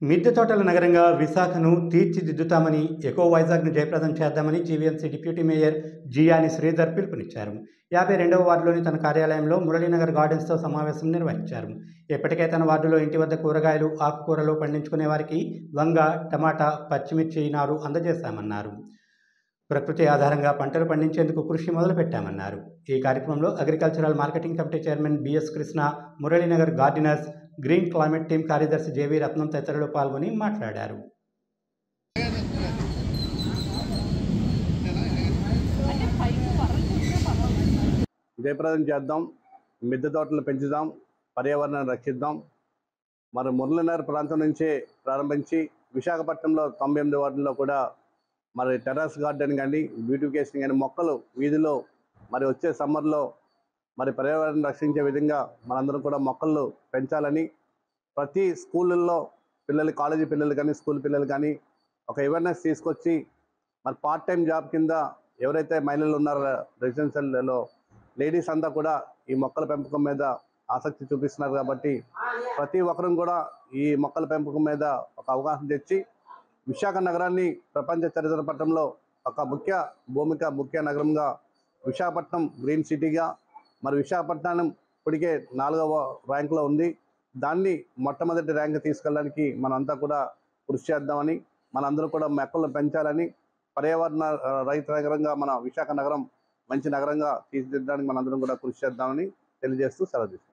మిద్దె తోటల నగరంగా విశాఖను తీర్చిదిద్దుతామని ఎకో వైజాగ్ను జయప్రదం చేద్దామని GVMC deputy mayor Jiyani Sridhar పిలుపునిచ్చారు యాభై రెండవ వార్డులోని తన కార్యాలయంలో మురళీనగర్ గార్డెన్స్తో సమావేశం నిర్వహించారు ఇప్పటికే తన వార్డులో ఇంటి వద్ద కూరగాయలు ఆకుకూరలు పండించుకునే వారికి వంగ టమాటా పచ్చిమిర్చి నారు అందజేశామన్నారు ప్రకృతి ఆధారంగా పంటలు పండించేందుకు కృషి మొదలుపెట్టామన్నారు ఈ కార్యక్రమంలో agricultural marketing committee chairman BS Krishna Muralinagar gardeners green climate team కార్యదర్శి జేవీ రత్నం తదితరులు పాల్గొని మాట్లాడారు జయప్రదం చేద్దాం మిద్దె తోటలు పెంచుదాం పర్యావరణాన్ని రక్షిద్దాం మరి మురళీనగర్ ప్రాంతం నుంచే ప్రారంభించి విశాఖపట్నంలో తొంభై ఎనిమిది వార్డుల్లో కూడా మరి టెర్రస్ గార్డెన్ కానీ బ్యూటిఫికేషన్ కానీ మొక్కలు వీధిలో మరి వచ్చే సమ్మర్లో మరి పర్యావరణం రక్షించే విధంగా మనందరం కూడా మొక్కలు పెంచాలని ప్రతి స్కూళ్ళల్లో పిల్లలు కాలేజీ పిల్లలు కానీ స్కూల్ పిల్లలు కానీ ఒక అవేర్నెస్ తీసుకొచ్చి మరి పార్ట్ టైం జాబ్ కింద ఎవరైతే మహిళలు ఉన్నారో రెసిడెన్షియల్లో లేడీస్ అంతా కూడా ఈ మొక్కల పెంపకం మీద ఆసక్తి చూపిస్తున్నారు కాబట్టి ప్రతి ఒక్కరం కూడా ఈ మొక్కల పెంపకం మీద ఒక అవగాహన తెచ్చి విశాఖ నగరాన్ని ప్రపంచ చరిత్ర పట్టంలో ఒక ముఖ్య భూమిక ముఖ్య నగరంగా విశాఖపట్నం గ్రీన్ సిటీగా మరి విశాఖపట్నం ఇప్పటికే నాలుగవ ర్యాంకులో ఉంది దాన్ని మొట్టమొదటి ర్యాంక్ తీసుకెళ్ళడానికి మనంతా కూడా కృషి చేద్దామని మనందరూ కూడా మొక్కలను పెంచాలని పర్యావరణ ఆ, రహిత నగరంగా మన విశాఖ నగరం మంచి నగరంగా తీర్చిదిద్దడానికి మనందరం కూడా కృషి చేద్దామని తెలియజేస్తూ సెలవు తీసుకుంటాం